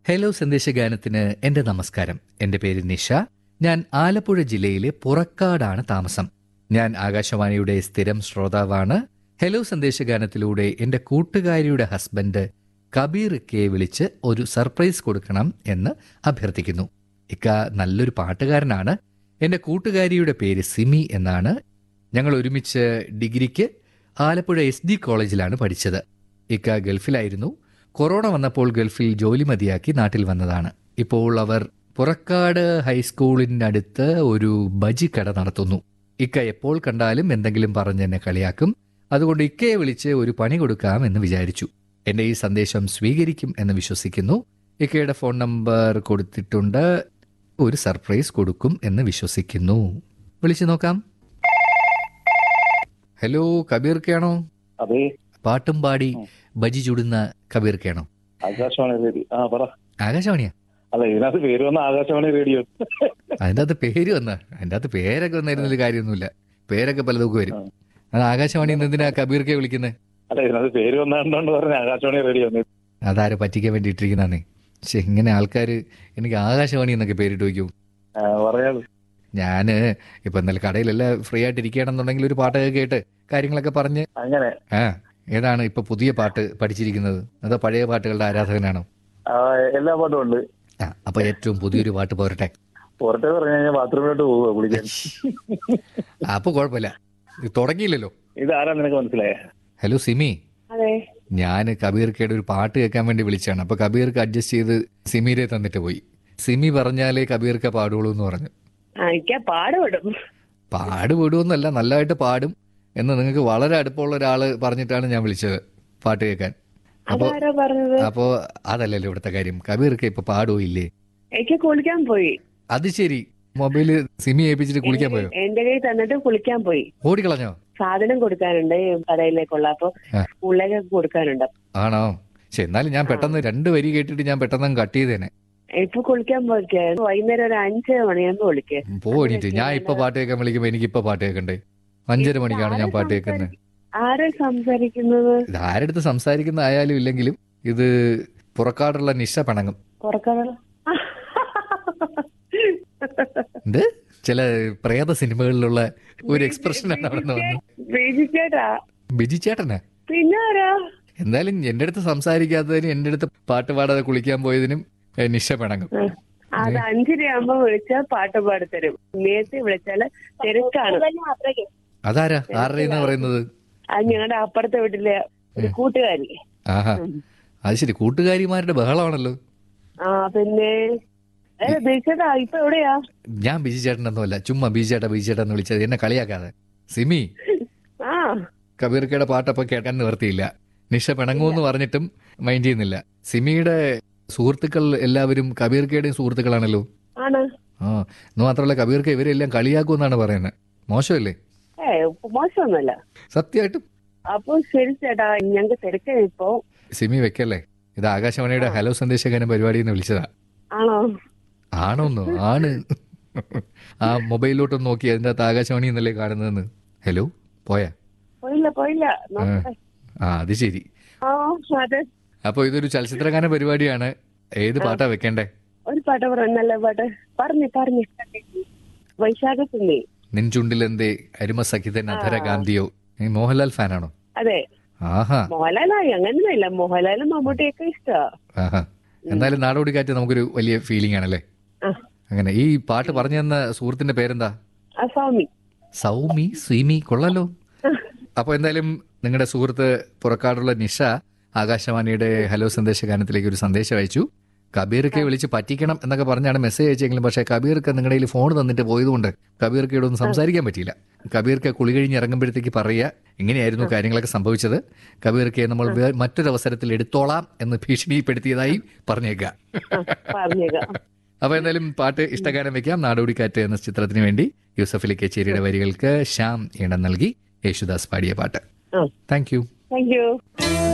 Hello സന്ദേശഗാനത്തിന് എന്റെ നമസ്കാരം എന്റെ പേര് നിഷ ഞാൻ ആലപ്പുഴ ജില്ലയിലെ പുറക്കാടാണ് താമസം ഞാൻ ആകാശവാണിയുടെ സ്ഥിരം ശ്രോതാവാണ് ഹലോ സന്ദേശഗാനത്തിലൂടെ എന്റെ കൂട്ടുകാരിയുടെ ഹസ്ബൻഡ് കബീർ കെ വിളിച്ച് ഒരു സർപ്രൈസ് കൊടുക്കണം എന്ന് അഭ്യർത്ഥിക്കുന്നു ഇക്ക നല്ലൊരു പാട്ടുകാരനാണ് എന്റെ കൂട്ടുകാരിയുടെ പേര് സിമി എന്നാണ് ഞങ്ങൾ ഒരുമിച്ച് ഡിഗ്രിക്ക് ആലപ്പുഴ എസ് ഡി കോളേജിലാണ് പഠിച്ചത് ഇക്ക ഗൾഫിലായിരുന്നു കൊറോണ വന്നപ്പോൾ ഗൾഫിൽ ജോലി മതിയാക്കി നാട്ടിൽ വന്നതാണ് ഇപ്പോൾ അവർ പുറക്കാട് ഹൈസ്കൂളിനടുത്ത് ഒരു ബജി കട നടത്തുന്നു ഇക്ക എപ്പോൾ കണ്ടാലും എന്തെങ്കിലും പറഞ്ഞ് എന്നെ കളിയാക്കും അതുകൊണ്ട് ഇക്കയെ വിളിച്ച് ഒരു പണി കൊടുക്കാം എന്ന് വിചാരിച്ചു എന്റെ ഈ സന്ദേശം സ്വീകരിക്കും എന്ന് വിശ്വസിക്കുന്നു ഇക്കയുടെ ഫോൺ നമ്പർ കൊടുത്തിട്ടുണ്ട് ഒരു സർപ്രൈസ് കൊടുക്കും എന്ന് വിശ്വസിക്കുന്നു വിളിച്ചു നോക്കാം ഹലോ കബീർക്കാണോ അതെ പാട്ടും പാടി ബജി ചുടുന്ന കബീർക്കാണോ ആകാശവാണി റേഡിയോ ആ പറ ആകാശവാണിയാ അല്ല ഇതിനകത്ത് പേര് വന്ന ആകാശവാണി റേഡിയോ അതിൻ്റെ അകത്ത് പേര് വന്ന അതിൻ്റെ അകത്ത് പേരൊക്കെ വന്നിരുന്നതിൽ കാര്യമൊന്നുമില്ല പേരൊക്കെ പലതൊക്കെ വരും അത് ആകാശവാണി എന്തിനാ കബീർക്കെ വിളിക്കുന്നത് അല്ല ഇതിനകത്ത് പേര് വന്നാണ്ടോണ്ട് പറഞ്ഞ ആകാശവാണി റേഡിയോ അതാരെ പറ്റിക്കാൻ വേണ്ടി ഇട്ടിരിക്കുന്നതാണേ പക്ഷെ ഇങ്ങനെ ആൾക്കാർ എനിക്ക് ആകാശവാണി എന്നൊക്കെ പേരിട്ട് വയ്ക്കും പറയാതെ ഞാൻ ഇപ്പൊ ഇന്നലെ കടയിലെല്ലാം ഫ്രീ ആയിട്ട് ഇരിക്കുകയാണെന്നുണ്ടെങ്കിൽ ഒരു പാട്ടൊക്കെ കേട്ട് കാര്യങ്ങളൊക്കെ പറഞ്ഞ് അങ്ങനെ ആ ഏതാണ് ഇപ്പൊ പുതിയ പാട്ട് പഠിച്ചിരിക്കുന്നത് അതോ പഴയ പാട്ടുകളുടെ ആരാധകനാണോ ആ, എല്ലാ പാട്ടും ഉണ്ട് ആ അപ്പൊ ഏറ്റവും പുതിയൊരു പാട്ട് പോരട്ടെ പുറത്തെ പറഞ്ഞു കഴിഞ്ഞാൽ ബാത്റൂമിലോട്ട് പോവുക കുളിക്കാൻ ആ, അപ്പൊ കുഴപ്പമില്ല ഇത് തുടങ്ങിയില്ലല്ലോ ഇത് ആരാ നിനക്ക് മനസ്സിലായ ഹലോ സിമി അതെ ഞാൻ കബീർക്കയുടെ ഒരു പാട്ട് കേൾക്കാൻ വേണ്ടി വിളിച്ചാണ് അപ്പൊ കബീർക്ക് അഡ്ജസ്റ്റ് ചെയ്ത് സിമിരെ തന്നിട്ട് പോയി സിമി പറഞ്ഞാലേ കബീർക്ക പാടുള്ളൂ എന്ന് പറഞ്ഞു ആ എനിക്ക് പാടുപെടും പാട് വിടുമെന്നല്ല നല്ലതായിട്ട് പാടും എന്ന് നിങ്ങൾക്ക് വളരെ അടുപ്പമുള്ള ഒരാള് പറഞ്ഞിട്ടാണ് ഞാൻ വിളിച്ചത് പാട്ട് കേൾക്കാൻ അപ്പൊ അതാരാ പറഞ്ഞത് അപ്പോ അതല്ലല്ലോ ഇവിടുത്തെ കാര്യം കബീർക്ക ഇപ്പൊ പാടുവോ ഇല്ലേ എനിക്ക് കുളിക്കാൻ പോയി അത് ശരി മൊബൈല് സിമി ഏൽപ്പിച്ചിട്ട് കുളിക്കാൻ പോയോ എന്റെ കയ്യിൽ തന്നിട്ട് കുളിക്കാൻ പോയി ഓടിക്കളഞ്ഞോ സാധനം കൊടുക്കാനുണ്ട് ഈ കടയിലേക്കുള്ള അപ്പൊ ആ. സ്കൂളിലേക്ക് കൊടുക്കാനുണ്ട് ആണോ പക്ഷെ എന്നാലും ഞാൻ പെട്ടെന്ന് രണ്ട് വരി കേട്ടിട്ട് ഞാൻ പെട്ടെന്ന് കട്ട് ചെയ്തേനെ ഇപ്പൊ കുളിക്കാൻ പോയിക്കേ വൈകുന്നേരം ഒരു അഞ്ച് മണിയാകുമ്പോ വിളിക്കേ പോയിട്ട് ഞാൻ ഇപ്പൊ പാട്ട് കേൾക്കാൻ വിളിക്കുമ്പോ എനിക്ക് ഇപ്പൊ പാട്ട് കേൾക്കണ്ടേ അഞ്ചര മണിക്കാണ് ഞാൻ പാട്ട് കേൾക്കുന്നത് ആരാ സംസാരിക്കുന്നത് ഇത് ആരെടുത്ത് സംസാരിക്കുന്ന ആയാലും ഇല്ലെങ്കിലും ഇത് പുറക്കാടുള്ള നിശ പിണങ്ങും പുറക്കാനുള്ള എന്ത് ചില പ്രേത സിനിമകളിലുള്ള ഒരു എക്സ്പ്രഷനാണ് അവിടെ നിന്ന് വന്നത് ബേജിച്ചേട്ടാ ബിജി ചേട്ടനാ പിന്നെ ആരാ എന്തായാലും എന്റെ അടുത്ത് സംസാരിക്കാത്തതിനും എന്റെ അടുത്ത് പാട്ട് പാടാതെ കുളിക്കാൻ പോയതിനും ഏ, നിശ പിണങ്ങും ആ. അത് അഞ്ചരയാകുമ്പോ വിളിച്ചാൽ പാട്ട് പാടിത്തരും നേരത്തെ വിളിച്ചാല് തിരക്കാണ് അതാരാ ആരുടെയെന്നാ പറയുന്നത് അത് ഞങ്ങളുടെ അപ്പുറത്തെ വീട്ടിലെ ഒരു കൂട്ടുകാരി ആഹാ അത് ശരി കൂട്ടുകാരിമാരുടെ ബഹളമാണല്ലോ ആ പിന്നെ ഏ ബേച്ചേട്ടാ ഇപ്പൊ എവിടെയാ ഞാൻ ബിജി ചേട്ടനൊന്നുമല്ല ചുമ്മാ ബിജി ചേട്ടാ ബിജി ചേട്ടാ എന്ന് വിളിച്ചത് എന്നെ കളിയാക്കാതെ സിമി ആ കബീർക്കയുടെ പാട്ടപ്പൊ കേൾക്കാൻ നിവർത്തിയില്ല നിഷ പിണങ്ങുമെന്ന് പറഞ്ഞിട്ടും മൈൻഡ് ചെയ്യുന്നില്ല സിമിയുടെ സുഹൃത്തുക്കൾ എല്ലാവരും കബീർക്കയുടെയും സുഹൃത്തുക്കളാണല്ലോ ആണ് ആ എന്ന് മാത്രമല്ല കബീർക്ക് ഇവരെല്ലാം കളിയാക്കുമെന്നാണ് പറയുന്നത് മോശമല്ലേ ഏ മോശമൊന്നുമല്ല സത്യമായിട്ടും അപ്പൊ ശരി ചേട്ടാ ഞങ്ങക്ക് തിരക്കാ ഇപ്പൊ സിമി വെക്കല്ലേ ഇത് ആകാശവാണിയുടെ ഹലോ സന്ദേശകനം പരിപാടിയിൽ നിന്ന് വിളിച്ചതാ ആണോ ആണോന്നോ ആണ് ആ മൊബൈലിലോട്ടൊന്ന് നോക്കി അതിൻ്റെ അകത്ത് ആകാശവാണി എന്നല്ലേ കാണുന്നതെന്ന് ഹലോ പോയാ പോയില്ല പോയില്ല നോക്കട്ടെ ആ അത് ശരി ആ അതെ അപ്പോൾ ഇതൊരു ചലച്ചിത്രഗാന പരിപാടിയാണ് ഏത് പാട്ടാ വെക്കണ്ടേ ഒരു പാട്ട് പറ നല്ല പാട്ട് പറഞ്ഞു പറഞ്ഞു വൈശാഖത്തുന്നേ നിൻ ചുണ്ടിലെന്തേ അരുമ സഖിതൻ അധര ഗാന്ധിയോ നീ മോഹൻലാൽ ഫാനാണോ അതെ ആഹാ മോഹൻലാലായി അങ്ങനെയൊന്നുമില്ല മോഹൻലാലും മമ്മൂട്ടിയൊക്കെ ഇഷ്ടാ ആഹാ എന്തായാലും നാടോടി കാറ്റ് നമുക്കൊരു വലിയ ഫീലിംഗ് ആണല്ലേ ആ അങ്ങനെ ഈ പാട്ട് പറഞ്ഞു തന്ന സുഹൃത്തിന്റെ പേരെന്താ ആ സ്വാമി സൗമി സ്വീമി കൊള്ളാലോ അപ്പൊ എന്തായാലും നിങ്ങളുടെ സുഹൃത്ത് പുറക്കാടുള്ള നിഷ ആകാശവാണിയുടെ ഹലോ സന്ദേശ ഗാനത്തിലേക്ക് ഒരു സന്ദേശം അയച്ചു കബീർക്ക് വിളിച്ച് പറ്റിക്കണം എന്നൊക്കെ പറഞ്ഞാണ് മെസ്സേജ് അയച്ചെങ്കിലും പക്ഷേ കബീർക്ക് നിങ്ങളുടെ കയ്യിൽ ഫോൺ തന്നിട്ട് പോയതുകൊണ്ട് കബീർക്ക് ഇവിടെ ഒന്നും സംസാരിക്കാൻ പറ്റിയില്ല കബീർക്ക് കുളി കഴിഞ്ഞ് ഇറങ്ങുമ്പോഴത്തേക്ക് പറയുക ഇങ്ങനെയായിരുന്നു കാര്യങ്ങളൊക്കെ സംഭവിച്ചത് കബീർക്ക് നമ്മൾ വേ- മറ്റൊരു അവസരത്തിൽ എടുത്തോളാം എന്ന് ഭീഷണിപ്പെടുത്തിയതായി പറഞ്ഞേക്കുക ആ, പറഞ്ഞേക്കാം അപ്പൊ എന്തായാലും പാട്ട് ഇഷ്ടഗാനം വെക്കാം നാടോടിക്കാറ്റ് എന്ന ചിത്രത്തിന് വേണ്ടി യൂസഫ് അലി കച്ചേരിയുടെ വരികൾക്ക് ശ്യാം ഇണം നൽകി യേശുദാസ് പാടിയ പാട്ട് ആ താങ്ക് യു താങ്ക് യു